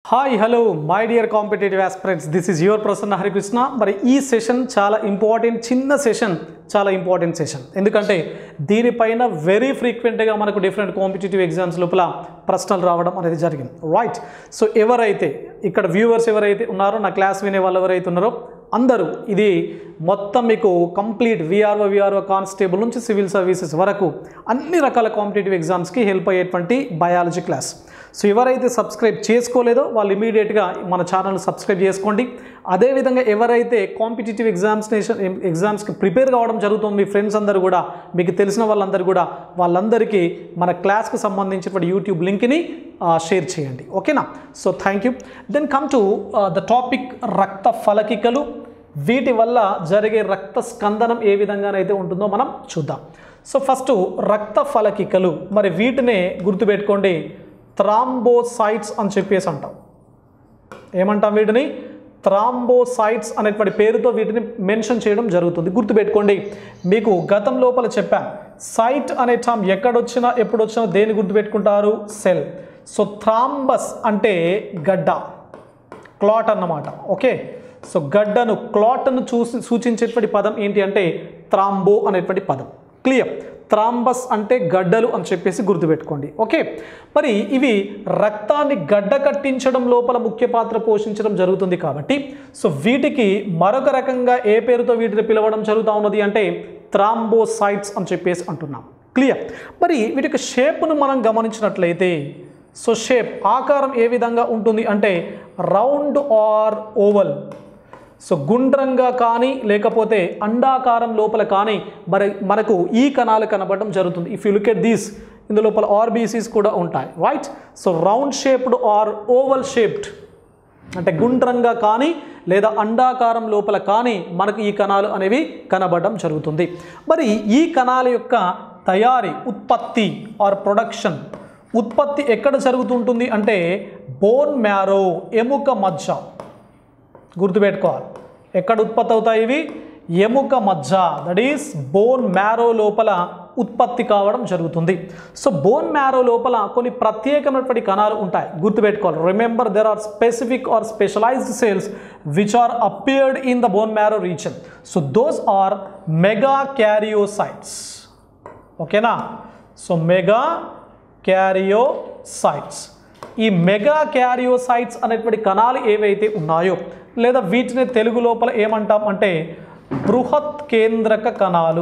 hi hello my dear competitive aspirants this is your Prasanna Harikrishna మరి ఈ session చాలా important చిన్న సెషన్ చాలా ఇంపార్టెంట్ సెషన్ ఎందుకంటే దీనిపైన వెరీ ఫ్రీక్వెంట్గా మనకు డిఫరెంట్ కాంపిటేటివ్ ఎగ్జామ్స్ లోపల ప్రశ్నలు రావడం అనేది జరిగింది రైట్ సో ఎవరైతే ఇక్కడ వ్యూవర్స్ ఎవరైతే ఉన్నారో నా క్లాస్ వినే వాళ్ళు ఎవరైతే ఉన్నారో అందరూ ఇది మొత్తం మీకు కంప్లీట్ విఆర్ఓ విఆర్ఓ కానిస్టేబుల్ నుంచి సివిల్ సర్వీసెస్ వరకు అన్ని రకాల కాంపిటేటివ్ ఎగ్జామ్స్కి హెల్ప్ అయ్యేటువంటి బయాలజీ క్లాస్ సో ఎవరైతే సబ్స్క్రైబ్ చేసుకోలేదో వాళ్ళు ఇమీడియట్గా మన ఛానల్ సబ్స్క్రైబ్ చేసుకోండి అదేవిధంగా ఎవరైతే కాంపిటేటివ్ ఎగ్జామ్స్నేషన్ ఎగ్జామ్స్కి ప్రిపేర్ కావడం జరుగుతుంది మీ ఫ్రెండ్స్ అందరూ కూడా మీకు తెలిసిన వాళ్ళందరూ కూడా వాళ్ళందరికీ మన క్లాస్కి సంబంధించినటువంటి యూట్యూబ్ లింక్ని షేర్ చేయండి ఓకేనా so thank you then come to the topic రక్త ఫలకికలు వీటి వల్ల జరిగే రక్త స్కందనం ఏ విధంగానైతే ఉంటుందో మనం చూద్దాం సో ఫస్ట్ రక్త ఫలకికలు మరి వీటినే గుర్తుపెట్టుకోండి థ్రాంబోసైట్స్ అని చెప్పేసి అంటాం ఏమంటాం వీటిని థ్రాంబోసైట్స్ అనేటువంటి పేరుతో వీటిని మెన్షన్ చేయడం జరుగుతుంది గుర్తుపెట్టుకోండి మీకు గతం లోపల చెప్పాను సైట్ అనే టర్మ్ ఎక్కడొచ్చినా ఎప్పుడు వచ్చినా దేని గుర్తుపెట్టుకుంటారు సెల్ సో థ్రాంబస్ అంటే గడ్డ క్లాట్ అన్నమాట ఓకే సో గడ్డను క్లాట్ను చూసి సూచించేటువంటి పదం ఏంటి అంటే థ్రాంబో అనేటువంటి పదం క్లియర్ థ్రాంబస్ అంటే గడ్డలు అని చెప్పేసి గుర్తుపెట్టుకోండి ఓకే మరి ఇవి రక్తాన్ని గడ్డ కట్టించడం లోపల ముఖ్య పాత్ర పోషించడం జరుగుతుంది కాబట్టి సో వీటికి మరొక రకంగా ఏ పేరుతో వీటిని పిలవడం జరుగుతూ ఉన్నది అంటే థ్రాంబోసైట్స్ అని చెప్పేసి అంటున్నాం క్లియర్ మరి వీటికి షేప్ను మనం గమనించినట్లయితే సో షేప్ ఆకారం ఏ విధంగా ఉంటుంది అంటే రౌండ్ ఆర్ ఓవల్ సో గుండ్రంగా కానీ లేకపోతే అండాకారం లోపల కానీ మరి మనకు ఈ కణాలు కనబడడం జరుగుతుంది if you look at these ఇందు లోపల ఆర్బీసీస్ కూడా ఉంటాయి right so round shaped or oval shaped అంటే గుండ్రంగా కానీ లేదా అండాకారం లోపల కానీ మనకు ఈ కణాలు అనేవి కనబడడం జరుగుతుంది మరి ఈ కణాల యొక్క తయారీ ఉత్పత్తి ఆర్ ప్రొడక్షన్ ఉత్పత్తి ఎక్కడ జరుగుతుంటుంది అంటే బోన్ మ్యారో ఎముక మజ్జ గుర్తుపెట్టుకోవాలి ఎక్కడ ఉత్పత్తి అవుతాయి ఇవి ఎముక మజ్జ దట్ ఈస్ బోన్ మ్యారో లోపల ఉత్పత్తి కావడం జరుగుతుంది సో బోన్ మ్యారో లోపల కొన్ని ప్రత్యేకమైనటువంటి కణాలు ఉంటాయి గుర్తుపెట్టుకోవాలి remember there are specific or specialized cells which are appeared in the bone marrow region so those are megakaryocytes ఓకేనా సో మెగా క్యారియోసైట్స్ ఈ మెగా క్యారియోసైట్స్ అనేటువంటి కణాలు ఏవైతే ఉన్నాయో లేదా వీటిని తెలుగు లోపల ఏమంటాం అంటే బృహత్ కేంద్రక కణాలు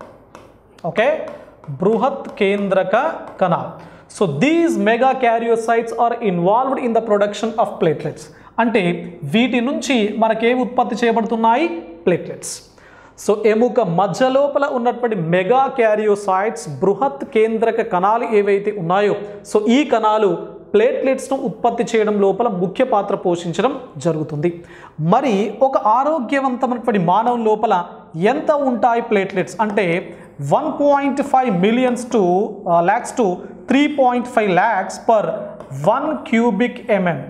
ఓకే బృహత్ కేంద్రక కణాలు so these megakaryocytes are involved in the production of platelets అంటే వీటి నుంచి మనకేం ఉత్పత్తి చేయబడుతున్నాయి ప్లేట్లెట్స్ సో ఎముక మధ్య లోపల ఉన్నటువంటి మెగా క్యారియోసైట్స్ బృహత్ కేంద్రక కణాలు ఏవైతే ఉన్నాయో సో ఈ కణాలు ప్లేట్లెట్స్ను ఉత్పత్తి చేయడం లోపల ముఖ్య పాత్ర పోషించడం జరుగుతుంది మరి ఒక ఆరోగ్యవంతమైనటువంటి మానవం లోపల ఎంత ఉంటాయి ప్లేట్లెట్స్ అంటే one point five millions to lakhs to three point five lakhs per one cubic mm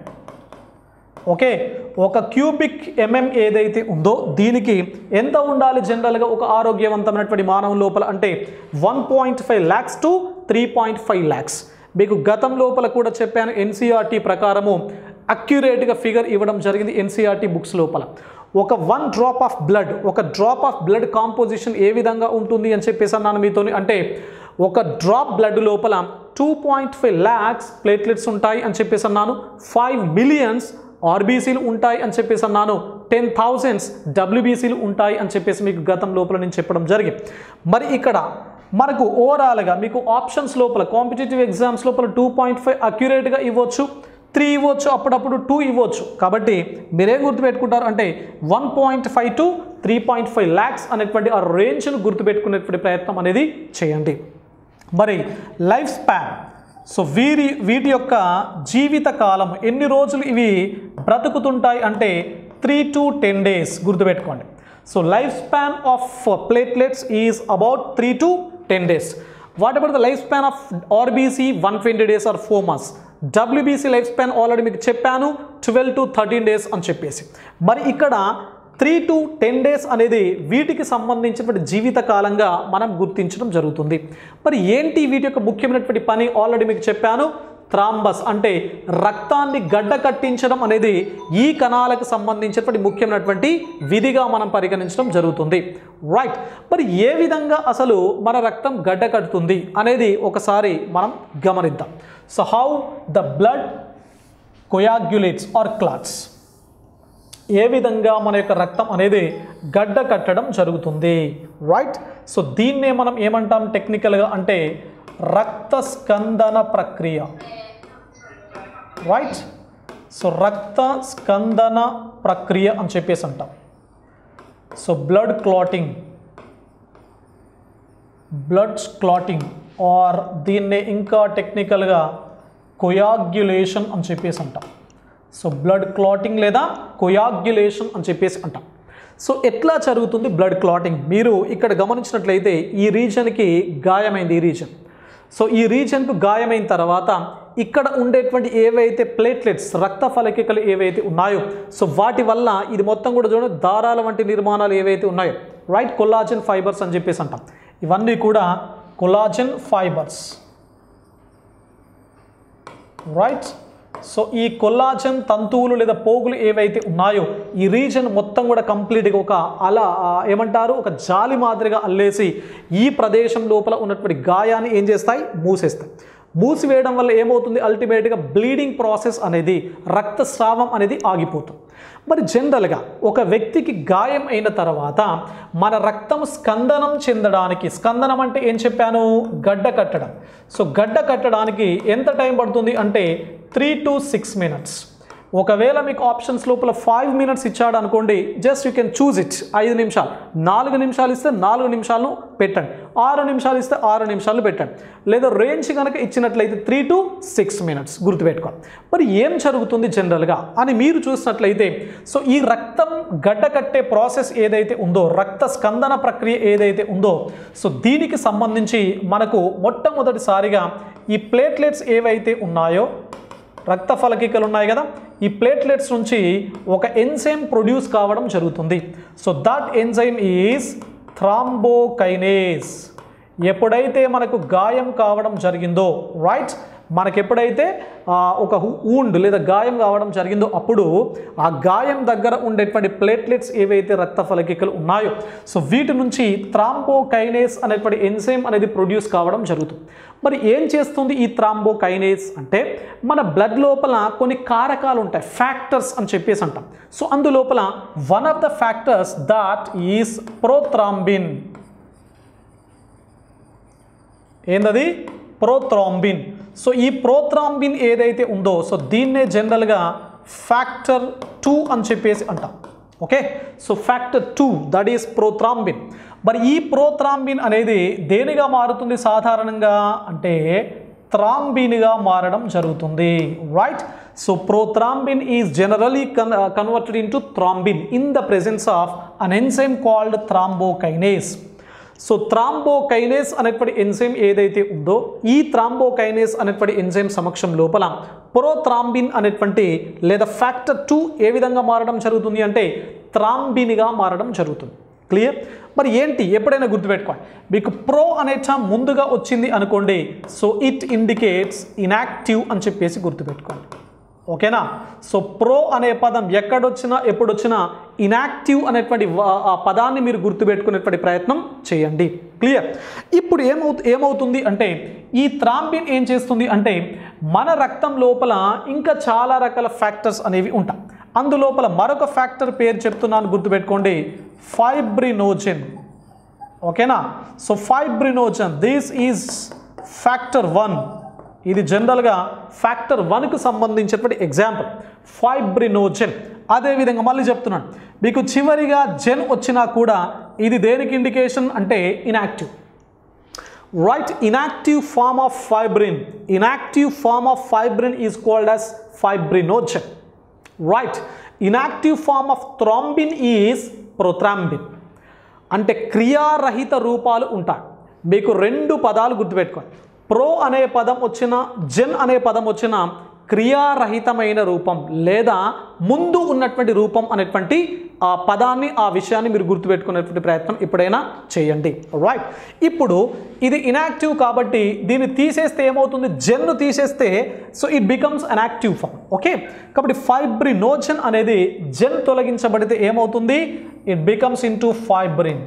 okay ఒక క్యూబిక్ ఎంఎం ఏదైతే ఉందో దీనికి ఎంత ఉండాలి జనరల్గా ఒక ఆరోగ్యవంతమైనటువంటి మానవం లోపల అంటే one point five lakhs to three point five lakhs మీకు గతం లోపల కూడా చెప్పాను ఎన్సీఆర్టీ ప్రకారము అక్యురేట్గా ఫిగర్ ఇవ్వడం జరిగింది ఎన్సీఆర్టీ బుక్స్ లోపల ఒక వన్ డ్రాప్ ఆఫ్ బ్లడ్ ఒక డ్రాప్ ఆఫ్ బ్లడ్ కాంపోజిషన్ ఏ విధంగా ఉంటుంది అని చెప్పేసి అన్నాను మీతో అంటే ఒక డ్రాప్ బ్లడ్ లోపల two point five lakhs platelets ఉంటాయి అని చెప్పేసి అన్నాను ఫైవ్ మిలియన్స్ ఆర్బీసీలు ఉంటాయి అని చెప్పేసి అన్నాను టెన్ థౌజండ్స్ డబ్ల్యూబీసీలు ఉంటాయి అని చెప్పేసి మీకు గతం లోపల నేను చెప్పడం జరిగింది మరి ఇక్కడ మనకు ఓవరాల్గా మీకు ఆప్షన్స్ లోపల కాంపిటేటివ్ ఎగ్జామ్స్ లోపల టూ పాయింట్ ఫైవ్ అక్యురేట్గా ఇవ్వచ్చు త్రీ ఇవ్వచ్చు అప్పుడప్పుడు టూ ఇవ్వచ్చు కాబట్టి మీరేం గుర్తుపెట్టుకుంటారు అంటే one point five to three point five lakhs అనేటువంటి ఆ రేంజ్ను గుర్తుపెట్టుకునేటువంటి ప్రయత్నం అనేది చేయండి మరి లైఫ్ స్పాన్ సో వీరి వీటి యొక్క జీవిత కాలం ఎన్ని రోజులు ఇవి బ్రతుకుతుంటాయి అంటే త్రీ టు టెన్ డేస్ గుర్తుపెట్టుకోండి so life span of platelets is about three to ten days what about the life span of RBC one twenty days or four months WBC life span already మీకు చెప్పాను twelve to thirteen days అని చెప్పేసి మరి ఇక్కడ three to ten days అనేది వీటికి సంబంధించినటువంటి జీవిత కాలంగా మనం గుర్తించడం జరుగుతుంది మరి ఏంటి వీటి యొక్క ముఖ్యమైనటువంటి పని ఆల్రెడీ మీకు చెప్పాను థ్రాంబస్ అంటే రక్తాన్ని గడ్డ కట్టించడం అనేది ఈ కణాలకు సంబంధించినటువంటి ముఖ్యమైనటువంటి విధిగా మనం పరిగణించడం జరుగుతుంది రైట్ మరి ఏ విధంగా అసలు మన రక్తం గడ్డ కట్టుతుంది అనేది ఒకసారి మనం గమనిద్దాం so how the blood coagulates or clots ఏ విధంగా మన యొక్క రక్తం అనేది గడ్డ కట్టడం జరుగుతుంది రైట్ సో దీన్నే మనం ఏమంటాం టెక్నికల్గా అంటే రక్త స్కందన ప్రక్రియ రైట్ సో రక్త స్కందన ప్రక్రియ అని చెప్పేసి అంటాం so blood clotting blood clotting or దీన్నే ఇంకా టెక్నికల్గా కొయాగ్యులేషన్ అని చెప్పేసి అంటాం సో బ్లడ్ క్లాటింగ్ లేదా కొయాగ్యులేషన్ అని చెప్పేసి అంటాం సో ఎట్లా జరుగుతుంది బ్లడ్ క్లాటింగ్ మీరు ఇక్కడ గమనించినట్లయితే ఈ రీజన్కి గాయమైంది ఈ రీజన్ సో ఈ రీజన్కు గాయమైన తర్వాత ఇక్కడ ఉండేటువంటి ఏవైతే ప్లేట్లెట్స్ రక్త ఫలకికలు ఏవైతే ఉన్నాయో సో వాటి వల్ల ఇది మొత్తం కూడా చూడండి దారాల వంటి నిర్మాణాలు ఏవైతే ఉన్నాయో రైట్ కొల్లాజన్ ఫైబర్స్ అని చెప్పేసి అంటాం ఇవన్నీ కూడా కొలాజన్ ఫైబర్స్ రైట్ సో ఈ కొల్లాజన్ తంతువులు లేదా పోగులు ఏవైతే ఉన్నాయో ఈ రీజన్ మొత్తం కూడా కంప్లీట్గా ఒక అలా ఆ, ఏమంటారు ఒక జాలి మాదిరిగా అల్లేసి ఈ ప్రదేశం లోపల ఉన్నటువంటి గాయాన్ని ఏం చేస్తాయి మూసేస్తాయి మూసివేయడం వల్ల ఏమవుతుంది అల్టిమేట్గా బ్లీడింగ్ ప్రాసెస్ అనేది రక్తస్రావం అనేది ఆగిపోతుంది మరి జనరల్గా ఒక వ్యక్తికి గాయం అయిన తర్వాత మన రక్తం స్కందనం చెందడానికి స్కందనం అంటే ఏం చెప్పాను గడ్డ కట్టడం సో గడ్డ కట్టడానికి ఎంత టైం పడుతుంది అంటే త్రీ టు సిక్స్ మినిట్స్ ఒకవేళ మీకు ఆప్షన్స్ లోపల ఫైవ్ మినిట్స్ ఇచ్చాడు అనుకోండి just you can choose it ఐదు నిమిషాలు నాలుగు నిమిషాలు ఇస్తే నాలుగు నిమిషాలను పెట్టండి ఆరు నిమిషాలు ఇస్తే ఆరు నిమిషాలు పెట్టండి లేదా రేంజ్ కనుక ఇచ్చినట్లయితే త్రీ టు సిక్స్ మినిట్స్ గుర్తుపెట్టుకోండి మరి ఏం జరుగుతుంది జనరల్గా అని మీరు చూసినట్లయితే సో ఈ రక్తం గడ్డ కట్టే ప్రాసెస్ ఏదైతే ఉందో రక్త స్కందన ప్రక్రియ ఏదైతే ఉందో సో దీనికి సంబంధించి మనకు మొట్టమొదటిసారిగా ఈ ప్లేట్లెట్స్ ఏవైతే ఉన్నాయో రక్త ఫలకికలు ఉన్నాయి కదా ఈ ప్లేట్లెట్స్ నుంచి ఒక ఎంజైమ్ ప్రొడ్యూస్ కావడం జరుగుతుంది so that enzyme is thrombokinase ఎప్పుడైతే మనకు గాయం కావడం జరిగిందో రైట్ మనకి ఎప్పుడైతే ఆ, ఒక ఊండ్ లేదా గాయం కావడం జరిగిందో అప్పుడు ఆ గాయం దగ్గర ఉండేటువంటి ప్లేట్లెట్స్ ఏవైతే రక్త ఫలకికలు ఉన్నాయో సో వీటి నుంచి థ్రాంబోకైనేస్ అనేటువంటి ఎంజైమ్ అనేది ప్రొడ్యూస్ కావడం జరుగుతుంది మరి ఏం చేస్తుంది ఈ థ్రాంబోకైనేస్ అంటే మన బ్లడ్ లోపల కొన్ని కారకాలు ఉంటాయి ఫ్యాక్టర్స్ అని చెప్పేసి అంటాం సో అందులోపల one of the factors that is prothrombin ఏందది ప్రోథ్రాంబిన్ సో ఈ ప్రోథ్రాంబిన్ ఏదైతే ఉందో సో దీన్నే జనరల్గా ఫ్యాక్టర్ టూ అని చెప్పేసి అంటాం okay so factor two that is prothrombin మరి ఈ ప్రోథ్రాంబిన్ అనేది దేనిగా మారుతుంది సాధారణంగా అంటే థ్రాంబిన్గా మారడం జరుగుతుంది right so prothrombin is generally con converted into thrombin in the presence of an enzyme called thrombokinase so thrombokinase అనేటువంటి ఎంజైమ్ ఏదైతే ఉందో ఈ థ్రాంబోకైనేస్ అనేటువంటి ఎంజైమ్ సమక్షం లోపల ప్రోథ్రాంబిన్ అనేటువంటి లేదా ఫ్యాక్టర్ టూ ఏ విధంగా మారడం జరుగుతుంది అంటే థ్రాంబిన్గా మారడం జరుగుతుంది క్లియర్ మరి ఏంటి ఎప్పుడైనా గుర్తుపెట్టుకోండి మీకు ప్రో అనే టర్మ్ ముందుగా వచ్చింది అనుకోండి సో ఇట్ ఇండికేట్స్ ఇనాక్టివ్ అని చెప్పేసి గుర్తుపెట్టుకోండి ఓకేనా సో ప్రో అనే పదం ఎక్కడొచ్చినా ఎప్పుడొచ్చినా ఇనాక్టివ్ అనేటువంటి వా- ఆ పదాన్ని మీరు గుర్తుపెట్టుకునేటువంటి ప్రయత్నం చేయండి క్లియర్ ఇప్పుడు ఏమవుతు ఏమవుతుంది అంటే ఈ థ్రాంబిన్ ఏం చేస్తుంది అంటే మన రక్తం లోపల ఇంకా చాలా రకాల ఫ్యాక్టర్స్ అనేవి ఉంటాయి అందులోపల మరొక ఫ్యాక్టర్ పేరు చెప్తున్నాను గుర్తుపెట్టుకోండి ఫైబ్రినోజెన్ ఓకేనా so fibrinogen this is factor one ఇది జనరల్గా ఫ్యాక్టర్ వన్కు సంబంధించినటువంటి ఎగ్జాంపుల్ ఫైబ్రినోజెన్ అదేవిధంగా మళ్ళీ చెప్తున్నాను మీకు చివరిగా జెన్ వచ్చినా కూడా ఇది దేనికి ఇండికేషన్ అంటే inactive right inactive form of fibrin inactive form of fibrin is called as fibrinogen right inactive form of thrombin is prothrombin అంటే క్రియారహిత రూపాలు ఉంటాయి మీకు రెండు పదాలు గుర్తుపెట్టుకోండి ప్రో అనే పదం వచ్చిన జెన్ అనే పదం వచ్చిన క్రియారహితమైన రూపం లేదా ముందు ఉన్నటువంటి రూపం అనేటువంటి ఆ పదాన్ని ఆ విషయాన్ని మీరు గుర్తుపెట్టుకునేటువంటి ప్రయత్నం ఎప్పుడైనా చేయండి రైట్ ఇప్పుడు ఇది ఇనాక్టివ్ కాబట్టి దీన్ని తీసేస్తే ఏమవుతుంది జెన్ను తీసేస్తే so it becomes an active form okay కాబట్టి ఫైబ్రినోజన్ అనేది జెన్ తొలగించబడితే ఏమవుతుంది it becomes into fibrin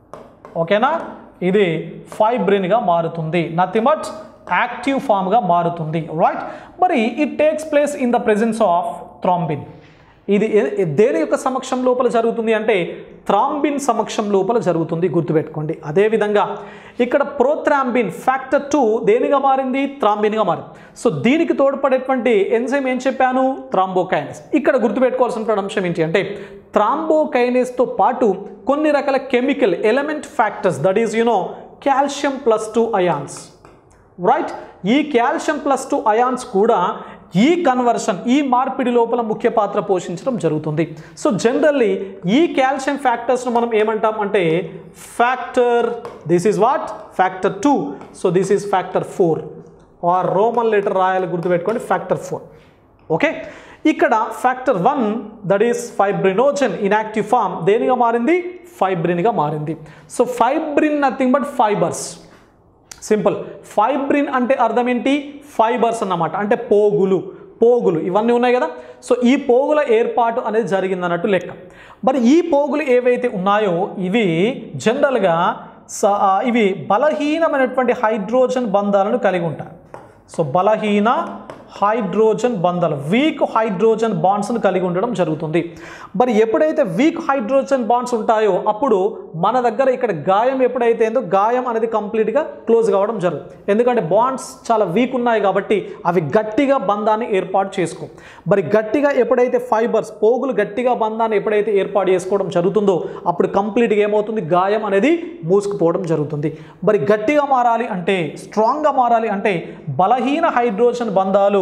ఓకేనా ఇది ఫైబ్రిన్గా మారుతుంది నథింగ్ బట్ యాక్టివ్ ఫామ్గా మారుతుంది రైట్ మరి it takes place in the presence of thrombin ఇది ఏ- దేని యొక్క సమక్షం లోపల జరుగుతుంది అంటే థ్రాంబిన్ సమక్షం లోపల జరుగుతుంది గుర్తుపెట్టుకోండి అదేవిధంగా ఇక్కడ ప్రోథ్రాంబిన్ ఫ్యాక్టర్ టూ దేనిగా మారింది థ్రాంబిన్గా మారింది సో దీనికి తోడ్పడేటువంటి ఎంజైమ్ ఏం చెప్పాను థ్రాంబోకైనస్ ఇక్కడ గుర్తుపెట్టుకోవాల్సిన అంశం ఏంటి అంటే థ్రాంబోకైనస్తో పాటు కొన్ని రకాల chemical element factors that is you know calcium plus two ions right ఈ కాల్షియం ప్లస్ టూ అయాన్స్ కూడా ఈ కన్వర్షన్ ఈ మార్పిడి లోపల ముఖ్య పాత్ర పోషించడం జరుగుతుంది సో జనరల్లీ ఈ కాల్షియం ఫ్యాక్టర్స్ను మనం ఏమంటాం అంటే factor this is what factor two so this is factor four or roman letter రాయాలి గుర్తుపెట్టుకోండి ఫ్యాక్టర్ ఫోర్ ఓకే ఇక్కడ factor one that is fibrinogen inactive form దేనిగా మారింది ఫైబ్రిన్గా మారింది సో fibrin nothing but fibres simple fibrin అంటే అర్థం ఏంటి ఫైబర్స్ అన్నమాట అంటే పోగులు పోగులు ఇవన్నీ ఉన్నాయి కదా సో ఈ పోగుల ఏర్పాటు అనేది జరిగిందన్నట్టు లెక్క మరి ఈ పోగులు ఏవైతే ఉన్నాయో ఇవి జనరల్గా స- ఆ, ఇవి బలహీనమైనటువంటి హైడ్రోజన్ బంధాలను కలిగి ఉంటాయి సో బలహీన హైడ్రోజన్ బంధాలు వీక్ హైడ్రోజన్ బాండ్స్ను కలిగి ఉండడం జరుగుతుంది మరి ఎప్పుడైతే వీక్ హైడ్రోజన్ బాండ్స్ ఉంటాయో అప్పుడు మన దగ్గర ఇక్కడ గాయం ఎప్పుడైతే ఏందో గాయం అనేది కంప్లీట్గా క్లోజ్ కావడం జరుగుతుంది ఎందుకంటే బాండ్స్ చాలా వీక్ ఉన్నాయి కాబట్టి అవి గట్టిగా బంధాన్ని ఏర్పాటు చేసుకో మరి గట్టిగా ఎప్పుడైతే ఫైబర్స్ పోగులు గట్టిగా బంధాన్ని ఎప్పుడైతే ఏర్పాటు చేసుకోవడం జరుగుతుందో అప్పుడు కంప్లీట్గా ఏమవుతుంది గాయం అనేది మూసుకుపోవడం జరుగుతుంది మరి గట్టిగా మారాలి అంటే స్ట్రాంగ్గా మారాలి అంటే బలహీన హైడ్రోజన్ బంధాలు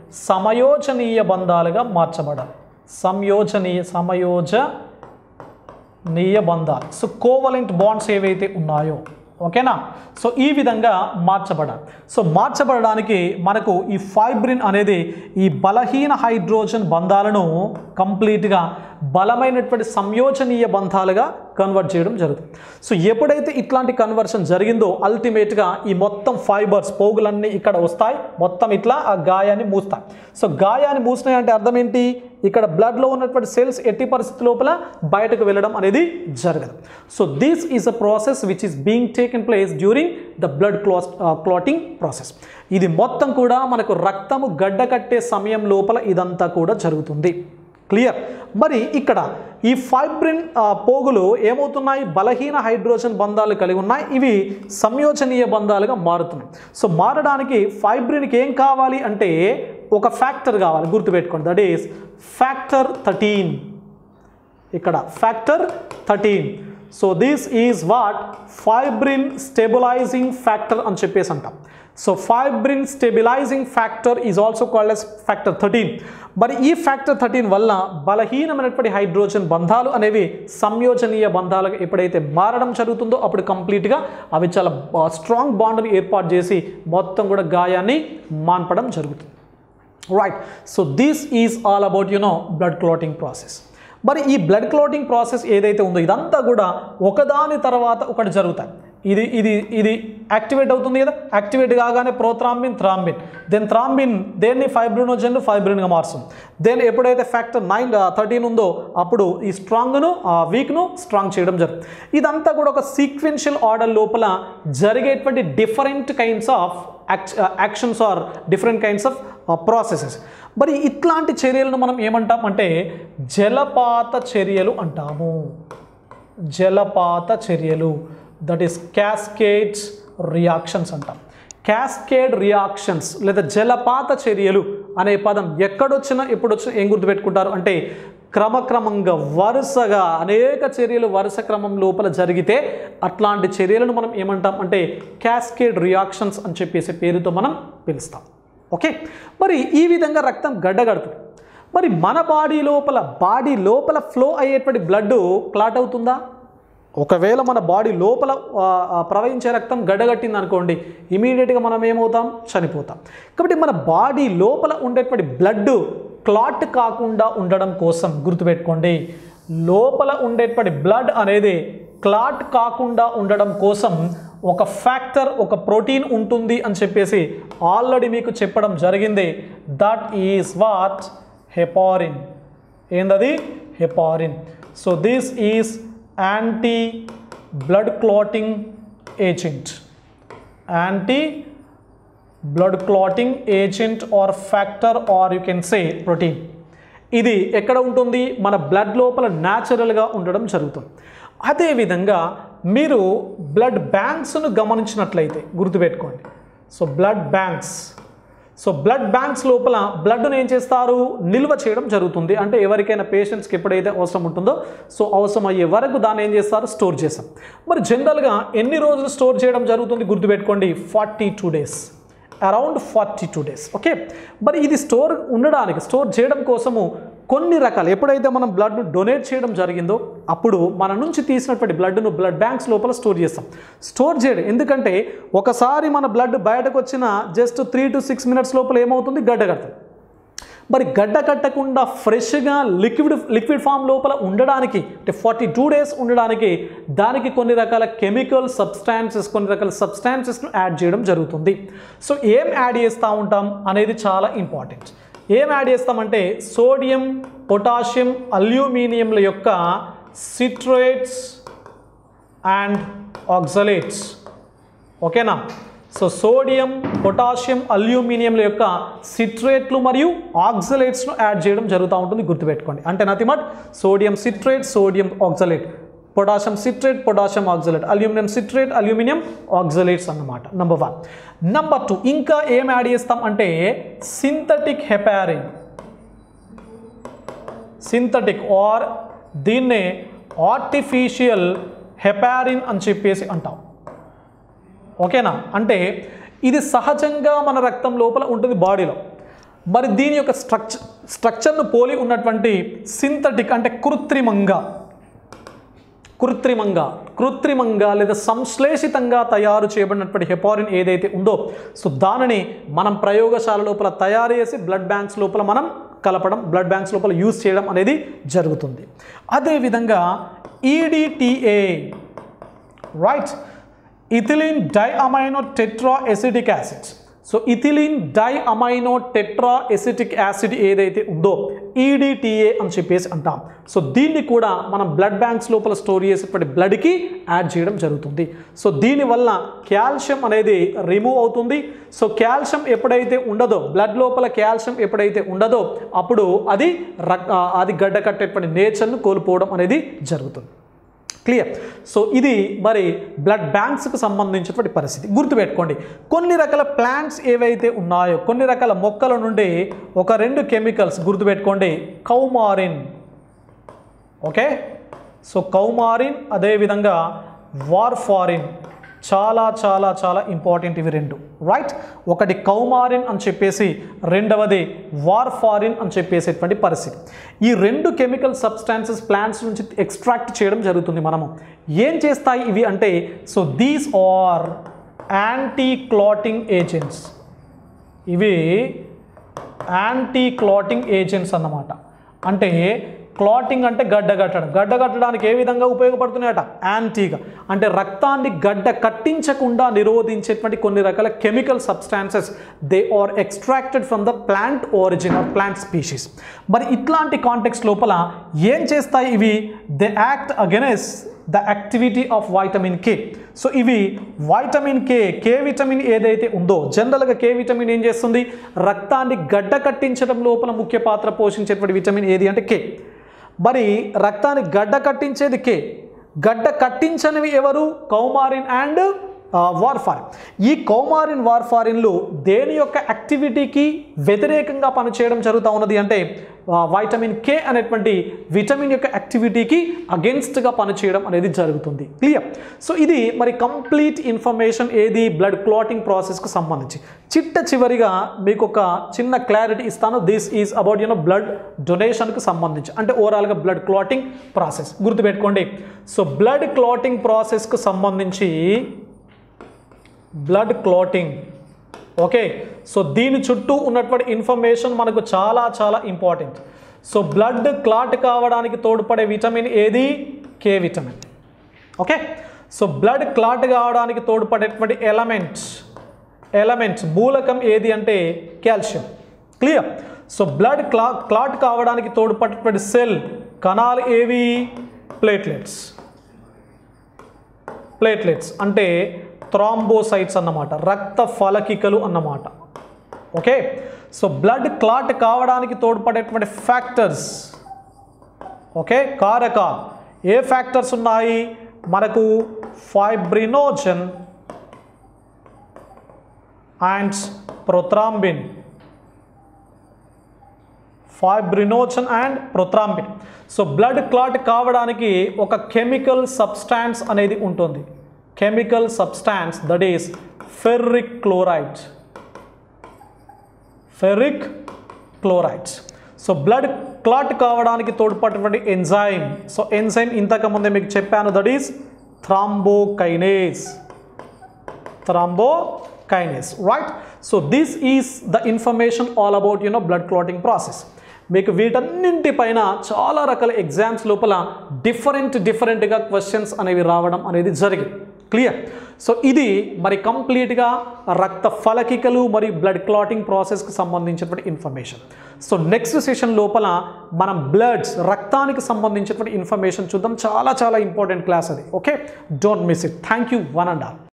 సమయోజనీయ బంధాలుగా మార్చబడాలి సంయోజనీయ సమయోజనీయ బంధాలు సో కోవలెంట్ బాండ్స్ ఏవైతే ఉన్నాయో ఓకేనా సో ఈ విధంగా మార్చబడాలి సో మార్చబడడానికి మనకు ఈ ఫైబ్రిన్ అనేది ఈ బలహీన హైడ్రోజన్ బంధాలను కంప్లీట్గా బలమైనటువంటి సంయోజనీయ బంధాలుగా కన్వర్ట్ చేయడం జరుగుతుంది సో ఎప్పుడైతే ఇట్లాంటి కన్వర్షన్ జరిగిందో అల్టిమేట్గా ఈ మొత్తం ఫైబర్స్ పోగులన్నీ ఇక్కడ వస్తాయి మొత్తం ఇట్లా ఆ గాయాన్ని మూస్తాయి సో గాయాన్ని మూసినాయి అంటే అర్థం ఏంటి ఇక్కడ బ్లడ్లో ఉన్నటువంటి సెల్స్ ఎట్టి పరిస్థితి లోపల బయటకు వెళ్ళడం అనేది జరగదు so this is a process which is being taken place during the blood class clotting process ఇది మొత్తం కూడా మనకు రక్తము గడ్డ కట్టే సమయం లోపల ఇదంతా కూడా జరుగుతుంది క్లియర్ మరి ఇక్కడ ఈ ఫైబ్రిన్ ఆ, పోగులు ఏమవుతున్నాయి బలహీన హైడ్రోజన్ బంధాలు కలిగి ఉన్నాయి ఇవి సంయోజనీయ బంధాలుగా మారుతున్నాయి సో మారడానికి ఫైబ్రిన్కి ఏం కావాలి అంటే ఒక ఫ్యాక్టర్ కావాలి గుర్తుపెట్టుకోండి దట్ ఈస్ ఫ్యాక్టర్ థర్టీన్ ఇక్కడ factor thirteen so this is what fibrin stabilizing factor అని చెప్పేసి అంటాం so fibrin stabilizing factor is also called as factor thirteen మరి ఈ ఫ్యాక్టర్ థర్టీన్ వల్ల బలహీనమైనటువంటి హైడ్రోజన్ బంధాలు అనేవి సంయోజనీయ బంధాలుగా ఎప్పుడైతే మారడం జరుగుతుందో అప్పుడు కంప్లీట్గా అవి చాలా స్ట్రాంగ్ బాండ్ని ఏర్పాటు చేసి మొత్తం కూడా గాయాన్ని మాన్పడం జరుగుతుంది right so this is all about you know blood clotting process మరి ఈ బ్లడ్ క్లాటింగ్ ప్రాసెస్ ఏదైతే ఉందో ఇదంతా కూడా ఒకదాని తర్వాత ఒకటి జరుగుతాయి ఇది ఇది ఇది యాక్టివేట్ అవుతుంది కదా యాక్టివేట్ కాగానే ప్రోథ్రాంబిన్ థ్రాంబిన్ దెన్ థ్రాంబిన్ దేన్ని ఫైబ్రినోజన్ ఫైబ్రిన్గా మారుస్తుంది దెన్ ఎప్పుడైతే ఫ్యాక్టర్ నైన్ థర్టీన్ ఉందో అప్పుడు ఈ స్ట్రాంగ్ను వీక్ను స్ట్రాంగ్ చేయడం జరుగుతుంది ఇదంతా కూడా ఒక సీక్వెన్షియల్ ఆర్డర్ లోపల జరిగేటువంటి different kinds of actions or different kinds of processes మరి ఇట్లాంటి చర్యలను మనం ఏమంటాం అంటే జలపాత చర్యలు అంటాము జలపాత చర్యలు దట్ ఈస్ క్యాస్కేడ్స్ రియాక్షన్స్ అంటాం క్యాస్కేడ్ రియాక్షన్స్ లేదా జలపాత చర్యలు అనే పదం ఎక్కడొచ్చినా ఎప్పుడు వచ్చినా ఏం గుర్తుపెట్టుకుంటారు అంటే క్రమక్రమంగా వరుసగా అనేక చర్యలు వరుస క్రమం లోపల జరిగితే అట్లాంటి చర్యలను మనం ఏమంటాం అంటే క్యాస్కేడ్ రియాక్షన్స్ అని చెప్పేసి పేరుతో మనం పిలుస్తాం ఓకే మరి ఈ విధంగా రక్తం గడ్డగడుతుంది మరి మన బాడీ లోపల బాడీ లోపల ఫ్లో అయ్యేటువంటి బ్లడ్ క్లాట్ అవుతుందా ఒకవేళ మన బాడీ లోపల ఆ, ఆ, ప్రవహించే రక్తం గడ్డగట్టింది అనుకోండి ఇమీడియట్గా మనం ఏమవుతాం చనిపోతాం కాబట్టి మన బాడీ లోపల ఉండేటువంటి బ్లడ్ క్లాట్ కాకుండా ఉండడం కోసం గుర్తుపెట్టుకోండి లోపల ఉండేటువంటి బ్లడ్ అనేది క్లాట్ కాకుండా ఉండడం కోసం ఒక ఫ్యాక్టర్ ఒక ప్రోటీన్ ఉంటుంది అని చెప్పేసి ఆల్రెడీ మీకు చెప్పడం జరిగింది దట్ ఈస్ వాట్ హెపారిన్ ఏందది heparin so this is anti blood clotting agent anti blood clotting agent or factor or you can say protein ఇది ఎక్కడ ఉంటుంది మన బ్లడ్ లోపల న్యాచురల్గా ఉండడం జరుగుతుంది అదేవిధంగా మీరు బ్లడ్ బ్యాంక్స్ను గమనించినట్లయితే గుర్తుపెట్టుకోండి so blood banks so blood banks లోపల బ్లడ్ను ఏం చేస్తారు నిల్వ చేయడం జరుగుతుంది అంటే ఎవరికైనా పేషెంట్స్కి ఎప్పుడైతే అవసరం ఉంటుందో సో అవసరం అయ్యే వరకు దాన్ని ఏం చేస్తారు స్టోర్ చేస్తాం మరి జనరల్గా ఎన్ని రోజులు స్టోర్ చేయడం జరుగుతుంది గుర్తుపెట్టుకోండి forty two days around forty two days okay మరి ఇది స్టోర్ ఉండడానికి స్టోర్ చేయడం కోసము కొన్ని రకాలు ఎప్పుడైతే మనం బ్లడ్ను డొనేట్ చేయడం జరిగిందో అప్పుడు మన నుంచి తీసినటువంటి బ్లడ్ను బ్లడ్ బ్యాంక్స్ లోపల స్టోర్ చేస్తాం స్టోర్ చేయడం ఎందుకంటే ఒకసారి మన బ్లడ్ బయటకు వచ్చిన just three to six minutes లోపల ఏమవుతుంది గడ్డ కడుతుంది మరి గడ్డ కట్టకుండా ఫ్రెష్గా లిక్విడ్ లిక్విడ్ ఫామ్ లోపల ఉండడానికి అంటే ఫార్టీ టూ డేస్ ఉండడానికి దానికి కొన్ని రకాల కెమికల్ సబ్స్టాన్సెస్ కొన్ని రకాల సబ్స్టాన్సెస్ను యాడ్ చేయడం జరుగుతుంది సో ఏం యాడ్ చేస్తూ ఉంటాం అనేది చాలా ఇంపార్టెంట్ ఏం యాడ్ చేస్తామంటే సోడియం పొటాషియం అల్యూమినియంల యొక్క సిట్రేట్స్ అండ్ ఆక్సలేట్స్ ఓకేనా సో సోడియం పొటాషియం అల్యూమినియంల యొక్క సిట్రేట్లు మరియు ఆక్సలేట్స్ను యాడ్ చేయడం జరుగుతూ ఉంటుంది గుర్తుపెట్టుకోండి అంటే nothing but sodium citrate sodium oxalate potassium citrate potassium oxalate aluminium citrate aluminium oxalates అన్నమాట నంబర్ వన్ నంబర్ టూ ఇంకా ఏం యాడ్ చేస్తాం అంటే సింథటిక్ హెపారిన్ సింథటిక్ ఆర్ దీన్నే ఆర్టిఫిషియల్ హెపారిన్ అని చెప్పేసి అంటాం ఓకేనా అంటే ఇది సహజంగా మన రక్తం లోపల ఉంటుంది బాడీలో మరి దీని యొక్క స్ట్రక్చర్ స్ట్రక్చర్ను పోలి ఉన్నటువంటి సింథటిక్ అంటే కృత్రిమంగా కృత్రిమంగా కృత్రిమంగా లేదా సంశ్లేషితంగా తయారు చేయబడినటువంటి హెపారిన్ ఏదైతే ఉందో సో దానిని మనం ప్రయోగశాల లోపల తయారు చేసి బ్లడ్ బ్యాంక్స్ లోపల మనం కలపడం బ్లడ్ బ్యాంక్స్ లోపల యూజ్ చేయడం అనేది జరుగుతుంది అదేవిధంగా EDTA right ethylene diamino tetra acetic acid so ethylene diamino tetra acetic acid ఏదైతే ఉందో ఈడిటిఏ అని చెప్పేసి అంటాం సో దీన్ని కూడా మనం బ్లడ్ బ్యాంక్స్ లోపల స్టోర్ చేసేటువంటి బ్లడ్కి యాడ్ చేయడం జరుగుతుంది సో దీనివల్ల కాల్షియం అనేది రిమూవ్ అవుతుంది సో కాల్షియం ఎప్పుడైతే ఉండదో బ్లడ్ లోపల కాల్షియం ఎప్పుడైతే ఉండదో అప్పుడు అది రక్- ఆ, అది గడ్డ కట్టేటువంటి నేచర్ను కోల్పోవడం అనేది జరుగుతుంది క్లియర్ సో ఇది మరి బ్లడ్ బ్యాంక్స్కి సంబంధించినటువంటి పరిస్థితి గుర్తుపెట్టుకోండి కొన్ని రకాల ప్లాంట్స్ ఏవైతే ఉన్నాయో కొన్ని రకాల మొక్కల నుండి ఒక రెండు కెమికల్స్ గుర్తుపెట్టుకోండి కౌమారిన్ ఓకే సో కౌమారిన్ అదేవిధంగా వార్ఫారిన్ చాలా చాలా చాలా ఇంపార్టెంట్ ఇవి రెండు రైట్ ఒకటి కౌమారిన్ అని చెప్పేసి రెండవది వార్ఫారిన్ అని చెప్పేసేటువంటి పరిస్థితి ఈ రెండు కెమికల్ సబ్స్టాన్సెస్ ప్లాంట్స్ నుంచి ఎక్స్ట్రాక్ట్ చేయడం జరుగుతుంది మనము ఏం చేస్తాయి ఇవి అంటే so these are anti clotting agents ఇవి యాంటీ క్లాటింగ్ ఏజెంట్స్ అన్నమాట అంటే క్లాటింగ్ అంటే గడ్డ కట్టడం గడ్డ కట్టడానికి ఏ విధంగా ఉపయోగపడుతున్నాయట యాంటీగా అంటే రక్తాన్ని గడ్డ కట్టించకుండా నిరోధించేటువంటి కొన్ని రకాల chemical substances they are extracted from the plant origin or plant species మరి ఇట్లాంటి కాంటెక్స్ లోపల ఏం చేస్తాయి ఇవి they act against the activity of vitamin K so ఇవి వైటమిన్ కే కే విటమిన్ ఏదైతే ఉందో జనరల్గా కే విటమిన్ ఏం చేస్తుంది రక్తాన్ని గడ్డ కట్టించడం లోపల ముఖ్య పాత్ర పోషించేటువంటి విటమిన్ ఏది అంటే కే మరి రక్తాన్ని గడ్డ కట్టించేది కే గడ్డ కట్టించనివి ఎవరు కౌమారిన్ అండ్ వార్ఫారిన్ ఈ కౌమారిన్ వార్ఫారిన్లు దేని యొక్క యాక్టివిటీకి వ్యతిరేకంగా పనిచేయడం జరుగుతూ ఉన్నది అంటే ఆ, వైటమిన్ కే అనేటువంటి విటమిన్ యొక్క యాక్టివిటీకి అగెన్స్ట్గా పనిచేయడం అనేది జరుగుతుంది క్లియర్ సో ఇది మరి కంప్లీట్ ఇన్ఫర్మేషన్ ఏది బ్లడ్ క్లాటింగ్ ప్రాసెస్కి సంబంధించి చిట్ట చివరిగా మీకు ఒక చిన్న క్లారిటీ ఇస్తాను this is about you know blood డొనేషన్కి సంబంధించి అంటే ఓవరాల్గా బ్లడ్ క్లాటింగ్ ప్రాసెస్ గుర్తుపెట్టుకోండి సో బ్లడ్ క్లాటింగ్ ప్రాసెస్కి సంబంధించి బ్లడ్ క్లాటింగ్ ఓకే సో దీని చుట్టూ ఉన్నటువంటి ఇన్ఫర్మేషన్ మనకు చాలా చాలా ఇంపార్టెంట్ సో బ్లడ్ క్లాట్ కావడానికి తోడ్పడే విటమిన్ ఏది K vitamin okay so blood clot కావడానికి తోడ్పడేటువంటి ఎలమెంట్ ఎలమెంట్ మూలకం ఏది అంటే calcium clear so blood cla clot కావడానికి తోడ్పడేటువంటి సెల్ కణాలు ఏవి ప్లేట్లెట్స్ ప్లేట్లెట్స్ అంటే థ్రాంబోసైట్స్ అన్నమాట రక్త ఫలకికలు అన్నమాట ఓకే సో బ్లడ్ క్లాట్ కావడానికి తోడ్పడేటువంటి ఫ్యాక్టర్స్ ఓకే కారకాలు ఏ ఫ్యాక్టర్స్ ఉన్నాయి మనకు fibrinogen and prothrombin fibrinogen and prothrombin so blood clot కావడానికి ఒక కెమికల్ సబ్స్టాన్స్ అనేది ఉంటుంది chemical substance that is ferric chloride ferric chlorides so blood clot కావడానికి తోడ్పడేటువంటి ఎంజైమ్ సో ఎంజైమ్ ఇంతకుముందే మీకు చెప్పాను that is thrombokinase thrombokinase right so this is the information all about you know blood clotting process మీకు వీటన్నింటిపైన చాలా రకాల ఎగ్జామ్స్ లోపల డిఫరెంట్ డిఫరెంట్గా క్వశ్చన్స్ అనేవి రావడం అనేది జరిగింది క్లియర్ సో ఇది మరి కంప్లీట్గా రక్త ఫలకికలు మరియు బ్లడ్ క్లాటింగ్ ప్రాసెస్కి సంబంధించినటువంటి ఇన్ఫర్మేషన్ సో నెక్స్ట్ సెషన్ లోపల మనం బ్లడ్స్ రక్తానికి సంబంధించినటువంటి ఇన్ఫర్మేషన్ చూద్దాం చాలా చాలా ఇంపార్టెంట్ క్లాస్ అది okay don't miss it thank you one and all